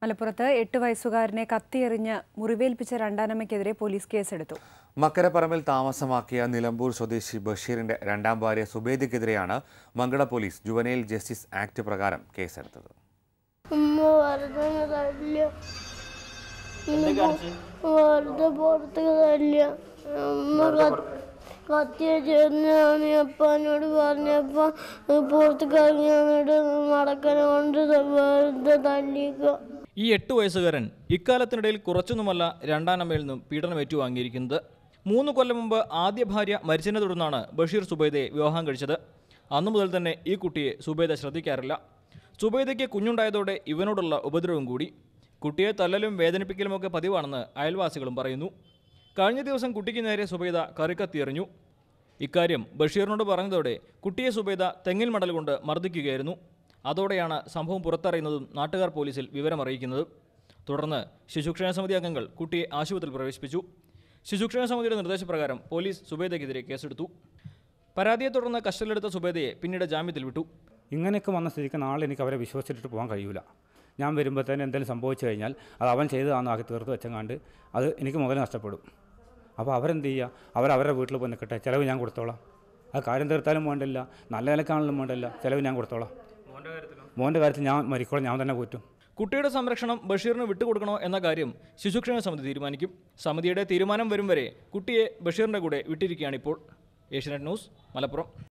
മലപ്പുറത്ത് എട്ട് വയസ്സുകാരനെ കത്തിയെറിഞ്ഞ് മുറിവേൽപ്പിച്ച രണ്ടാനമ്മയ്ക്കെതിരെ പോലീസ് കേസെടുത്തു മക്കരപ്പറമ്പിൽ താമസമാക്കിയ നിലമ്പൂർ സ്വദേശി ബഷീറിന്റെ രണ്ടാം ഭാര്യ സുബേദിക്കെതിരെയാണ് Mankada police juvenile justice act പ്രകാരം കേസെടുത്തത് ഉമ്മ വെറുതെ തല്ല വെറുതെ പുറത്ത് തല്ല ഉമ്മ കത്തിയ ചെറിഞ്ഞാണ് അപ്പാനോട് പറഞ്ഞപ്പോ പുറത്ത് കഴിഞ്ഞിട്ട് മടക്കനെ കൊണ്ട് വെറുതെ തല്ലിക്ക ഈ എട്ട് വയസ്സുകാരൻ ഇക്കാലത്തിനിടയിൽ കുറച്ചൊന്നുമല്ല രണ്ടാനമ്മയിൽ നിന്നും പീഡനം ഏറ്റുവാങ്ങിയിരിക്കുന്നത് മൂന്ന് കൊല്ലം മുമ്പ് ആദ്യ ഭാര്യ മരിച്ചതിനെ തുടർന്നാണ് ബഷീർ സുബൈദയെ വിവാഹം കഴിച്ചത് അന്നു മുതൽ തന്നെ ഈ കുട്ടിയെ സുബൈദ ശ്രദ്ധിക്കാറില്ല സുബൈദയ്ക്ക് കുഞ്ഞുണ്ടായതോടെ ഇവനോടുള്ള ഉപദ്രവം കൂടി കുട്ടിയെ തല്ലലും വേദനിപ്പിക്കലുമൊക്കെ പതിവാണെന്ന് അയൽവാസികളും പറയുന്നു കഴിഞ്ഞ ദിവസം കുട്ടിക്ക് നേരെ സുബൈദ കറിക്കത്തിയെറിഞ്ഞു ഇക്കാര്യം ബഷീറിനോട് പറഞ്ഞതോടെ കുട്ടിയെ സുബൈദ തെങ്ങിൽ മടൽ കൊണ്ട് മർദ്ദിക്കുകയായിരുന്നു അതോടെയാണ് സംഭവം പുറത്തറിയുന്നതും നാട്ടുകാർ പോലീസിൽ വിവരമറിയിക്കുന്നതും തുടർന്ന് ശിശുക്ഷേമ സമിതി അംഗങ്ങൾ കുട്ടിയെ ആശുപത്രിയിൽ പ്രവേശിപ്പിച്ചു ശിശുക്ഷേമ സമിതിയുടെ നിർദ്ദേശപ്രകാരം പോലീസ് സുബൈദയ്ക്കെതിരെ കേസെടുത്തു പരാതിയെ തുടർന്ന് കസ്റ്റഡിയിലെടുത്ത സുബൈദയെ പിന്നീട് ജാമ്യത്തിൽ വിട്ടു ഇങ്ങനെയൊക്കെ വന്ന സ്ഥിതിക്ക് നാളെ എനിക്ക് അവരെ വിശ്വസിച്ചിട്ട് പോകാൻ കഴിയൂല ഞാൻ വരുമ്പോഴത്തേന് എന്തെങ്കിലും സംഭവിച്ചു കഴിഞ്ഞാൽ അത് അവൻ ചെയ്തതാണെന്ന് ആക്കി തീർത്ത് വെച്ചങ്ങാണ്ട് അത് എനിക്ക് മുതൽ നഷ്ടപ്പെടും അപ്പോൾ അവരെന്ത് ചെയ്യുക അവരവരുടെ വീട്ടിൽ പോയി നിൽക്കട്ടെ ചിലവ് ഞാൻ കൊടുത്തോളാം അത് കാര്യം തീർത്താലും വേണ്ടില്ല നല്ല നിലക്കാണെങ്കിലും വേണ്ടില്ല ചിലവ് ഞാൻ കൊടുത്തോളാം മോൻ്റെ കാര്യത്തിൽ ഞാൻ മരിക്കോളം ഞാൻ തന്നെ പോറ്റും കുട്ടിയുടെ സംരക്ഷണം ബഷീറിന് വിട്ടുകൊടുക്കണോ എന്ന കാര്യം ശിശുക്ഷേമ സമിതി തീരുമാനിക്കും സമിതിയുടെ തീരുമാനം വരും വരെ കുട്ടിയെ ബഷീറിന്റെ കൂടെ വിട്ടിരിക്കുകയാണിപ്പോൾ ഏഷ്യനെറ്റ് ന്യൂസ് മലപ്പുറം